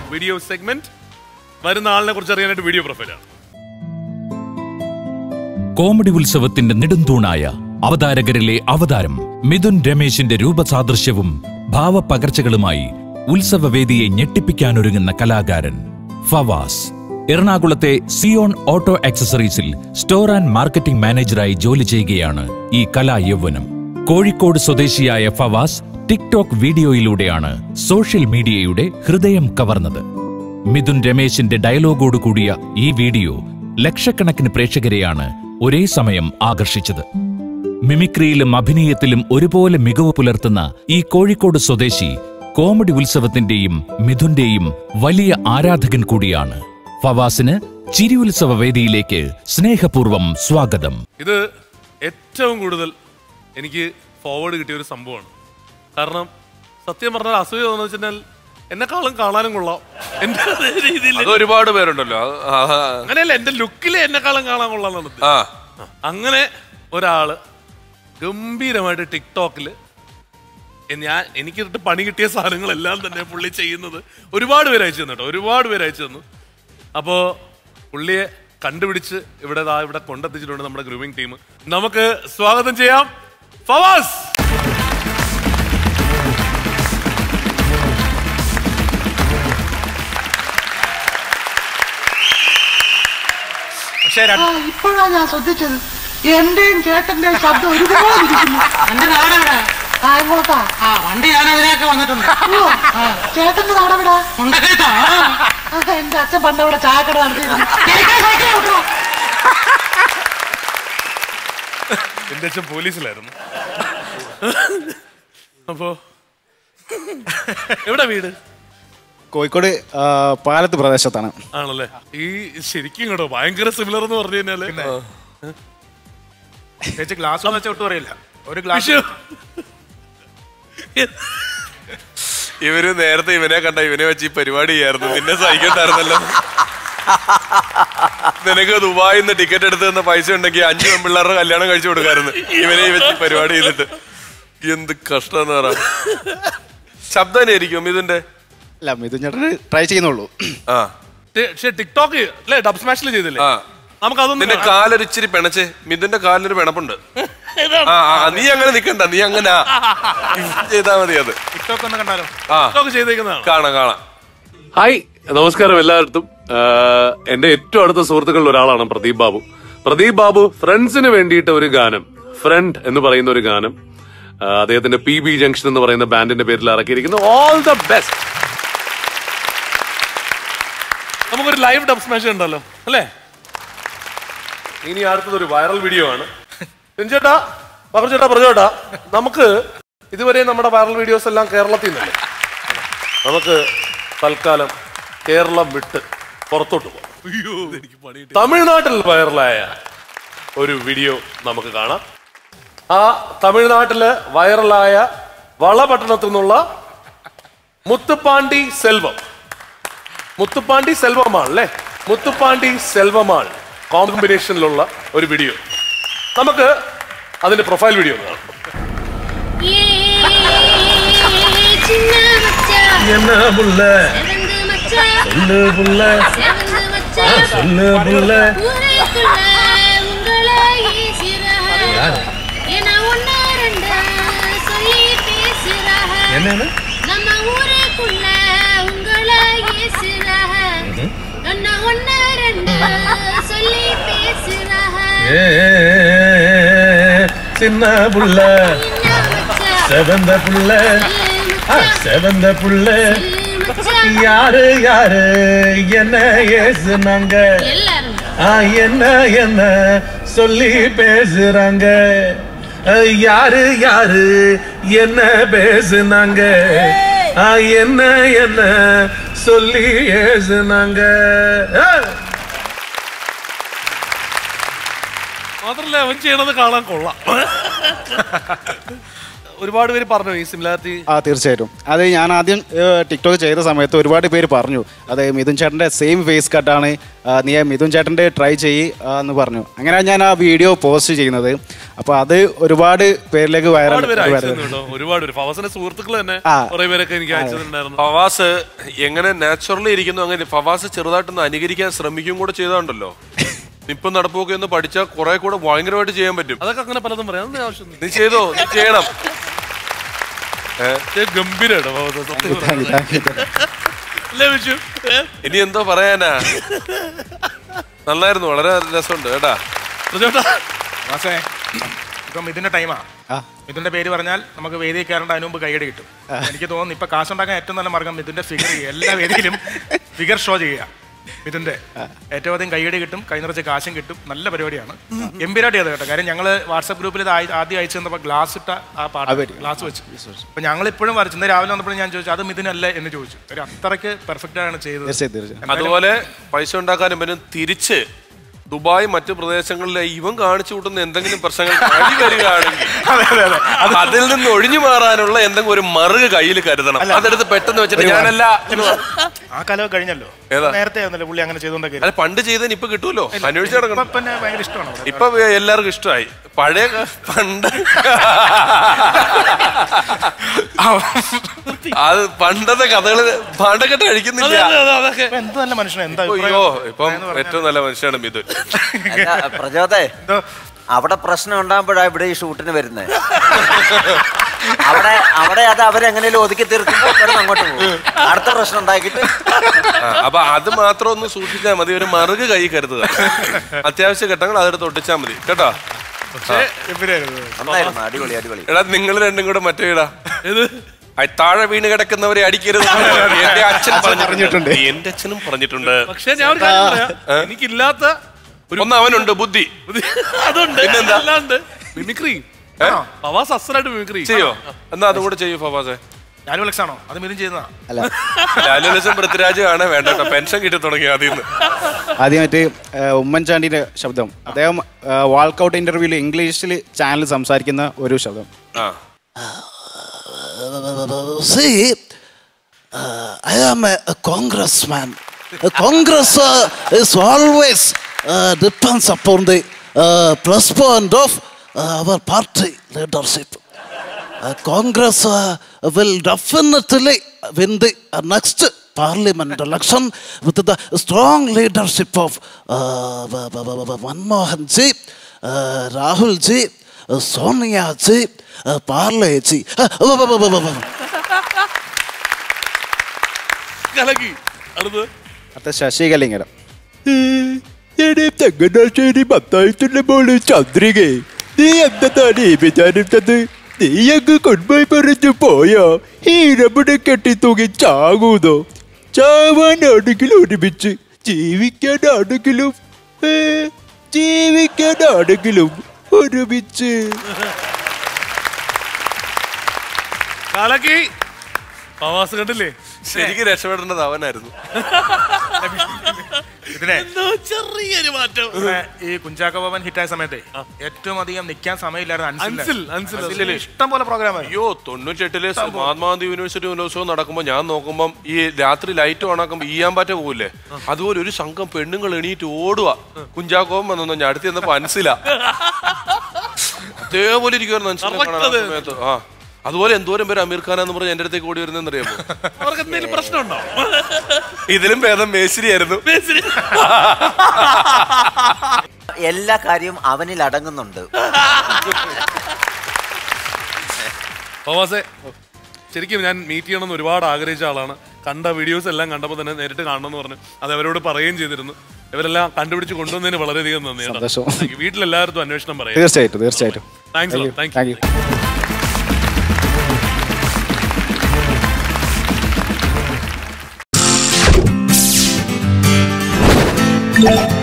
Video segment വരുന്ന ആളിനെ കുറിച്ച് അറിയാനായിട്ട് വീഡിയോ പ്രൊഫൈലാണ് കോമഡി ഉത്സവത്തിന്റെ നെടുന്തൂണായ അവതാരകരിലെ അവതാരം മിഥുൻ രമേശിന്റെ രൂപസാദൃശ്യവും ഭാവപകർച്ചകളുമായി ഉത്സവവേദിയെ ഞെട്ടിപ്പിക്കാനൊരുങ്ങുന്ന കലാകാരൻ ഫവാസ് എറണാകുളത്തെ സിയോൺ ഓട്ടോ ആക്സസറീസിൽ സ്റ്റോർ ആൻഡ് മാർക്കറ്റിംഗ് മാനേജറായി ജോലി ചെയ്യുകയാണ് ഈ കലായൗവനം കോഴിക്കോട് സ്വദേശിയായ ഫവാസ് ടിക്ടോക്ക് വീഡിയോയിലൂടെയാണ് സോഷ്യൽ മീഡിയയുടെ ഹൃദയം കവർന്നത് മിഥുൻ രമേശിന്റെ ഡയലോഗോട് കൂടിയ ഈ വീഡിയോ ലക്ഷക്കണക്കിന് പ്രേക്ഷകരെയാണ് ഒരേ സമയം ആകർഷിച്ചത് മിമിക്രിയിലും അഭിനയത്തിലും ഒരുപോലെ മികവ് പുലർത്തുന്ന ഈ കോഴിക്കോട് സ്വദേശി കോമഡി ഉത്സവത്തിന്റെയും മിഥുന്റെയും വലിയ ആരാധകൻ കൂടിയാണ് ഫവാസിന് ചിരി ഉത്സവ വേദിയിലേക്ക് സ്നേഹപൂർവം സ്വാഗതം ഇത് ഏറ്റവും കൂടുതൽ എനിക്ക് ഫോർവേഡ് കിട്ടിയ ഒരു സംഭവമാണ് കാരണം സത്യം പറഞ്ഞാൽ അസൂയ തോന്നുന്നു വെച്ചാൽ എന്നെക്കാളും കാണാനും കൊള്ളാം എന്റെ അതേ രീതിയിൽ അത് ഒരുപാട് പേരുണ്ടല്ലോ അത് ആ, ആ, അങ്ങനെയല്ല എന്റെ ലുക്കിൽ എന്നെക്കാളും കാണാൻ കൊള്ളാന്നുള്ളത് ആ അങ്ങനെ ഒരാള് ഗംഭീരമായിട്ട് ടിക്ടോക്കില് ഞാൻ എനിക്കിട്ട് പണി കിട്ടിയ സാധനങ്ങളെല്ലാം തന്നെ പുള്ളി ചെയ്യുന്നത് ഒരുപാട് പേര് അയച്ചു തന്നു കേട്ടോ ഒരുപാട് പേര് അയച്ചു തന്നു അപ്പോ പുള്ളിയെ കണ്ടുപിടിച്ച് ഇവിടെ ദാ ഇവിടെ കൊണ്ടെത്തിച്ചിട്ടുണ്ട് നമ്മുടെ ഗ്രൂമിംഗ് ടീം നമുക്ക് സ്വാഗതം ചെയ്യാം ഫവാസ് പക്ഷേ ആ, ഇപ്പോഴാ ഞാൻ ശ്രദ്ധിച്ചത് എന്റെയും ചേട്ടന്റെയും ശബ്ദം ഒരുപാട് ഇരിക്കുന്നു എന്റെ നാടെവിടെ കായംകുളത്താ ആ വണ്ടി ഞാൻ അതിനൊക്കെ വന്നിട്ടുണ്ട് ഓ, ആ, ചേട്ടന്റെ നാടെവിടാ ഉണ്ട് കേട്ടോ ആ, എന്റെ അച്ഛൻ പണ്ട് അവിടെ ചായക്കട നടത്തിയിരുന്നു എന്റെ അച്ഛൻ പോലീസിലായിരുന്നു അപ്പോ എവിടെ വീട് കോഴിക്കോട് ആ, പാലത്ത് പ്രദേശത്താണ് ആണല്ലേ ഈ ശരിക്കും കേട്ടോ ഭയങ്കര സിമിലർ എന്ന് പറഞ്ഞു കഴിഞ്ഞാല് ചേച്ചി ഗ്ലാസ് വെച്ച ഒട്ടും അറിയില്ല ഒരു ഗ്ലാസ് വിഷു ഇവര് നേരത്തെ ഇവനെ കണ്ട ഇവനെ വെച്ച് ഈ പരിപാടി ചെയ്യായിരുന്നു നിന്നെ സഹിക്കണ്ടായിരുന്നല്ലോ നിനക്ക് ദുബായിൽ നിന്ന് ടിക്കറ്റ് എടുത്ത് തന്ന പൈസ ഉണ്ടെങ്കിൽ അഞ്ചു പെൺപിള്ളേരുടെ കല്യാണം കഴിച്ചു കൊടുക്കായിരുന്നു ഇവനെ ഈ വെച്ച് പരിപാടി ചെയ്തിട്ട് എന്ത് കഷ്ടം എന്ന് പറ ശബ്ദം ആയിരിക്കും ഇതിന്റെ അല്ല മിഥുൻ ചേട്ടന് ട്രൈ ചെയ്യുന്നുള്ളൂ ആ പക്ഷെ ടിക്ടോക്ക് അല്ലേ ഡബ് സ്മാഷിൽ ചെയ്തില്ലേ ആ നമുക്ക് അതൊന്നും നിന്റെ കാലൊരു ഇച്ചിരി പിണച്ച് മിഥുന്റെ കാലിനൊരു പിണപ്പുണ്ട് ആ ആ, നീ അങ്ങനെ നിക്കണ്ട നീ അങ്ങനെ ചെയ്താ മതി അത് ടിക്ടോക്ക് ഒന്ന് കണ്ടാലോ ആ ടിക്ടോക്ക് ചെയ്തേക്കുന്നതാണ് കാണാം കാണാം ഹായ് നമസ്കാരം എല്ലാവർക്കും ആഹ് എന്റെ ഏറ്റവും അടുത്ത സുഹൃത്തുക്കളിൽ ഒരാളാണ് പ്രദീപ് ബാബു പ്രദീപ് ബാബു ഫ്രണ്ട്സിന് വേണ്ടിയിട്ട് ഒരു ഗാനം ഫ്രണ്ട് എന്ന് പറയുന്ന ഒരു ഗാനം ആഹ് അദ്ദേഹത്തിന്റെ പി ബി ജംഗ്ഷൻ എന്ന് പറയുന്ന ബാൻഡിന്റെ പേരിൽ ഇറക്കിയിരിക്കുന്നു ഓൾ ദ ബെസ്റ്റ് നമുക്കൊരു ലൈവ് ഡബ് സ്മാഷ് ഉണ്ടല്ലോ അല്ലേ ഇനി അടുത്തത് ഒരു വൈറൽ വീഡിയോ ആണ് ചേട്ടാ ബാബു ചേട്ടാ പറഞ്ഞു ചേട്ടാ നമുക്ക് ഇതുവരെ നമ്മുടെ വൈറൽ വീഡിയോസ് എല്ലാം കേരളത്തിൽ നിന്നല്ലേ നമുക്ക് തൽക്കാലം കേരളം വിട്ട് പുറത്തോട്ട് പോകാം തമിഴ്നാട്ടിൽ വൈറലായ ഒരു വീഡിയോ നമുക്ക് കാണാം ആ തമിഴ്നാട്ടില് വൈറലായ വളപട്ടണത്തു നിന്നുള്ള മുത്തുപ്പാണ്ടി സെൽവം മുത്തുപ്പാണ്ടി സെൽവമാൾ അല്ലേ മുത്തുപ്പാണ്ടി സെൽവമാൾ കോമ്പിനേഷനിലുള്ള ഒരു വീഡിയോ നമുക്ക് അതിന്റെ പ്രൊഫൈൽ വീഡിയോ ഒന്ന് കാണാം என்ன புள்ள சொல்லு புள்ள சொல்லு புள்ள என்னன்னு நம்ம ஊருக்குள்ள உங்களை ஏசுறாக ஒன்னு ஒன்னு ரெண்டு சொல்லி பேசுறாக ஏ சின்ன புள்ள செவந்த புள்ள ஆ, செவந்த புள்ள யாரு யாரு என்ன ஏசுனாங்க எல்லாரும் ஆ, என்ன என்ன சொல்லி பேசுறாங்க ஆ, யாரு யாரு என்ன பேசுனாங்க ஆ, என்ன என்ன சொல்லி ஏசுனாங்க ஆ. മാത്രല്ല അവൻ ചെയ്യണത് കാണാൻ കൊള്ളാം ഒരുപാട് പേര് പറഞ്ഞു ഈ സിമിലാരിറ്റി ആ തീർച്ചയായിട്ടും അത് ഞാൻ ആദ്യം ഏഹ്, ടിക്ടോക്ക് ചെയ്ത സമയത്ത് ഒരുപാട് പേര് പറഞ്ഞു അത് മിഥുൻ ചേട്ടൻ്റെ സെയിം ഫേസ് കട്ടാണ് ആ, നീ ആ മിഥുൻ ചേട്ടൻ്റെ ട്രൈ ചെയ്യ് ആ, എന്ന് പറഞ്ഞു അങ്ങനെ ഞാൻ ആ വീഡിയോ പോസ്റ്റ് ചെയ്യുന്നത് അപ്പോൾ അത് ഒരുപാട് പേരിലേക്ക് വൈറൽ ഒരുപാട് പേര് അയച്ചു തന്നു കേട്ടോ ഒരുപാട് പേര് ഫവാസിന്റെ സുഹൃത്തുക്കൾ തന്നെ ആ. കുറെ പേരൊക്കെ എനിക്ക് അയച്ചു തന്നിട്ടുണ്ടായിരുന്നു ഫവാസ് എങ്ങനെ നാച്ചുറലി ഇരിക്കുന്നു അങ്ങനെ ഫവാസ് ചെറുതായിട്ടൊന്ന് അനുകരിക്കാൻ ശ്രമിക്കും കൂടെ ചെയ്താണ്ടല്ലോ ഇപ്പം നടപ്പൊക്കെ ഒന്ന് പഠിച്ചാൽ കുറെ കൂടെ ഭയങ്കരമായിട്ട് ചെയ്യാൻ പറ്റും അതൊക്കെ അങ്ങനെ പലതും പറയാം അതൊന്നും ആവശ്യം നീ ചെയ്തോ നീ ചെയ്യണം ഗംഭീരാട്ടോ ഫവാസ് സത്യം പറഞ്ഞാ. അല്ലേ വിഷു ഏ? ഇനി എന്തോ പറയാനാ നന്നായിരുന്നു വളരെ രസമുണ്ട് കേട്ടാ പ്രജോട്ടാ, മാസേ ഇപ്പം ഇതിന്റെ ടൈമാ ആ. മിഥുന്റെ പേര് പറഞ്ഞാൽ നമുക്ക് വേദിയിൽ കയറേണ്ട അതിന് മുമ്പ് കൈയടി കിട്ടും എനിക്ക് തോന്നുന്നു ഇപ്പൊ കാശുണ്ടാക്കാൻ ഏറ്റവും നല്ല മാർഗം മിഥുന്റെ ഫിഗർ എല്ലാ വേദിയിലും ഫിഗർ ഷോ ചെയ്യുക മിഥുന്റെ ഏറ്റവും അധികം കൈയടി കിട്ടും കൈ നിറച്ച് കാശും കിട്ടും നല്ല പരിപാടിയാണ് എംപിരാട്ടി അത് കേട്ടോ കാര്യം ഞങ്ങൾ വാട്സാപ്പ് ഗ്രൂപ്പിൽ ഇത് ആയി- ആദ്യം അയച്ചു തന്നപ്പോൾ ഗ്ലാസ് ഇട്ട ആ പാട്ട് ഗ്ലാസ് വെച്ച് അപ്പൊ ഞങ്ങൾ ഇപ്പോഴും വരച്ചു ഇന്ന് രാവിലെ വന്നപ്പോഴും ഞാൻ ചോദിച്ചു അത് മിഥുനല്ലേ എന്ന് ചോദിച്ചു ഒരു അത്രയ്ക്ക് പെർഫെക്റ്റ് ആണ് ചെയ്തത് തീർച്ചയായും തീർച്ചയായും അതുപോലെ പൈസ ഉണ്ടാക്കാനും പിന്നെ തിരിച്ച് ദുബായ് മറ്റു പ്രദേശങ്ങളിലെ ഇവൻ കാണിച്ചു കൂട്ടുന്ന എന്തെങ്കിലും പ്രശ്നങ്ങൾ വഴി വരികയാണെങ്കിൽ അതിൽ നിന്ന് ഒഴിഞ്ഞു മാറാനുള്ള എന്തെങ്കിലും ഒരു മറുക കയ്യിൽ കരുതണം അതെടുത്ത് പെട്ടെന്ന് വെച്ചിട്ട് ഞാനല്ല എന്ന് പറ- ആ കാലം കഴിഞ്ഞല്ലോ ഏതാ? നേരത്തെ ആയിരുന്നല്ലോ പുള്ളി അങ്ങനെ ചെയ്തുകൊണ്ടൊക്കെ അല്ല പണ്ട് ചെയ്തതിന് ഇപ്പൊ കിട്ടുമല്ലോ അന്വേഷിച്ച് ഇപ്പൊ നടക്കണം പിന്നെ ഭയങ്കര ഇഷ്ടമാണ് അവിടെ. ഇപ്പൊ എല്ലാവർക്കും ഇഷ്ടമായി പഴയ ക- പണ്ട് അത് പണ്ടത്തെ കഥകള് പാണ്ടക്കെട്ട് കഴിക്കുന്നില്ല അതെ, അതെ, അതൊക്കെ ഇപ്പൊ എന്ത് നല്ല മനുഷ്യനാ എന്താ അയ്യോ ഇപ്പം ഏറ്റവും നല്ല മനുഷ്യനാണ് മിഥുൻ അല്ല പ്രചോദേ എന്തോ അവിടെ പ്രശ്നം ഉണ്ടാകുമ്പോഴാണ് ഇവിടെ ഈ ഷൂട്ടിന് വരുന്നത് അവിടെ അവിടെ അത് അവരെങ്ങനെയും ഒതുക്കി തീർക്കുമ്പോൾ ഇവിടെ അങ്ങോട്ട് പോകും അടുത്ത പ്രശ്നം ഉണ്ടാക്കിയിട്ട് ആ, അപ്പൊ അത് മാത്രം ഒന്ന് സൂക്ഷിച്ചാൽ മതി ഒരു മറുക കൈ കരുതുക അത്യാവശ്യ ഘട്ടങ്ങൾ അതെടുത്ത് ഒട്ടിച്ചാൽ മതി കേട്ടോ ഇവരായിരുന്നു നന്നായിരുന്നു അടിപൊളി അടിപൊളി എടാ നിങ്ങൾ രണ്ടും കൂടെ മറ്റേ ഇടാ ഇത് താഴെ വീണ് കിടക്കുന്നവരെ അടിക്കരുത് എന്റെ അച്ഛൻ പറഞ്ഞിട്ടുണ്ട് എന്റെ അച്ഛനും പറഞ്ഞിട്ടുണ്ട് പക്ഷെ ഞാൻ ഒരു കാര്യം പറയാം എനിക്കില്ലാത്ത ഒന്ന് അവനുണ്ട് ബുദ്ധി അതുണ്ട് പിന്നെന്താ? അല്ലാണ്ട് മിമിക്രി ഫവാസ് അസലായിട്ട് മിമിക്രി ചെയ്യോ എന്നാ അതും കൂടെ ചെയ്യൂ ഫവാസെ ലാലു ഫ്ലെക്സ് ആണോ അത് മിഥുൻ ചെയ്യുന്നതാ അല്ല ലാലുലസം പൃഥ്വിരാജ് ആണ് വേണ്ട കേട്ടോ പെൻഷൻ കിട്ടി തുടങ്ങി ആദ്യം ആദ്യമായിട്ട് ഏഹ്, ഉമ്മൻചാണ്ടിന്റെ ശബ്ദം അദ്ദേഹം വാൾക്കൗട്ട് ഇന്റർവ്യൂവിൽ ഇംഗ്ലീഷിൽ ചാനൽ സംസാരിക്കുന്ന ഒരു ശബ്ദം ആ See, uh, I am a, a congressman. A Congress uh, is always uh, depends upon the uh, plus point of uh, our party leadership. Uh, Congress uh, will definitely win the uh, next parliament election with the strong leadership of uh, v- v- v- v- Manmohan ji, uh, Rahul ji, uh, Sonia ji, uh, Parle ji. Uh, v- v- v- v- v- കലക്കി അടുത്ത് അടുത്ത ശശികലിംഗരം ചങ്ങനാശ്ശേരി പത്തായിരത്തിന്റെ മോള് ചന്ദ്രികെ നീ എന്താണ് ഈ വിചാരിച്ചത് നീ അങ്ങ് കൊണ്ടുപോയി പറഞ്ഞു പോയോ ഈ നമ്മുടെ കെട്ടി തൂങ്ങി ചാകൂന്നോ ചാവാനാണെങ്കിലും ഒരുമിച്ച് ജീവിക്കാനാണെങ്കിലും ഏ, ജീവിക്കാനാണെങ്കിലും ഒരുമിച്ച് കലക്കി ഫവാസ് കണ്ടില്ലേ ശരിക്കും രക്ഷപ്പെടേണ്ടത് അവനായിരുന്നു ഇതിനെ എന്തോ ചെറിയൊരു മാറ്റം ഇവിടെ ഈ കുഞ്ചാക്കോ ബോബൻ ഹിറ്റായ സമയത്തെ ഏറ്റവും അധികം നിൽക്കാൻ സമയമില്ലായിരുന്നു അൻസിൽ, അൻസിൽ, അൻസിൽ ഇഷ്ടം പോലെ പ്രോഗ്രാമായി അയ്യോ തൊണ്ണൂറ്റെട്ടിലെ മഹാത്മാഗാന്ധി യൂണിവേഴ്സിറ്റി ഉത്സവം നടക്കുമ്പോൾ ഞാൻ നോക്കുമ്പോൾ ഈ രാത്രി ലൈറ്റ് ഓണാക്കുമ്പോൾ ഈയാമ്പാറ്റ പോകില്ലേ അതുപോലെ ഒരു സംഘം പെണ്ണുങ്ങൾ എണീറ്റ് ഓടുക കുഞ്ചാക്കോം വന്നു ഞാൻ അടുത്ത് ചെന്നപ്പോ അൻസില അതേപോലെ ഇരിക്കുവായിരുന്നു അൻസിലെ കാണാൻ ആ സമയത്ത് ആ അതുപോലെ എന്തോരം പേര് അമീർ ഖാൻ എന്ന് പറഞ്ഞ് എന്റെ അടുത്തേക്ക് ഓടി വരുന്നതെന്ന് അറിയാമോ അവർക്ക് എന്തെങ്കിലും പ്രശ്നമുണ്ടോ ഇതിലും ഭേദം മേശ്രി ആയിരുന്നു എല്ലാ കാര്യവും അവനിൽ അടങ്ങുന്നുണ്ട് ഫവാസെ ശരിക്കും ഞാൻ മീറ്റ് ചെയ്യണമെന്ന് ഒരുപാട് ആഗ്രഹിച്ച ആളാണ് കണ്ട വീഡിയോസ് എല്ലാം കണ്ടപ്പോൾ തന്നെ നേരിട്ട് കാണണമെന്ന് പറഞ്ഞു അത് അവരോട് പറയുകയും ചെയ്തിരുന്നു ഇവരെല്ലാം കണ്ടുപിടിച്ച് കൊണ്ടുവന്നതിന് വളരെയധികം നന്ദി കേട്ടോ. സന്തോഷം. Thank you. വീട്ടിലെല്ലാവർക്കും അന്വേഷണം പറയാം തീർച്ചയായിട്ടും തീർച്ചയായിട്ടും thanks Thank you. Thank Thank you you.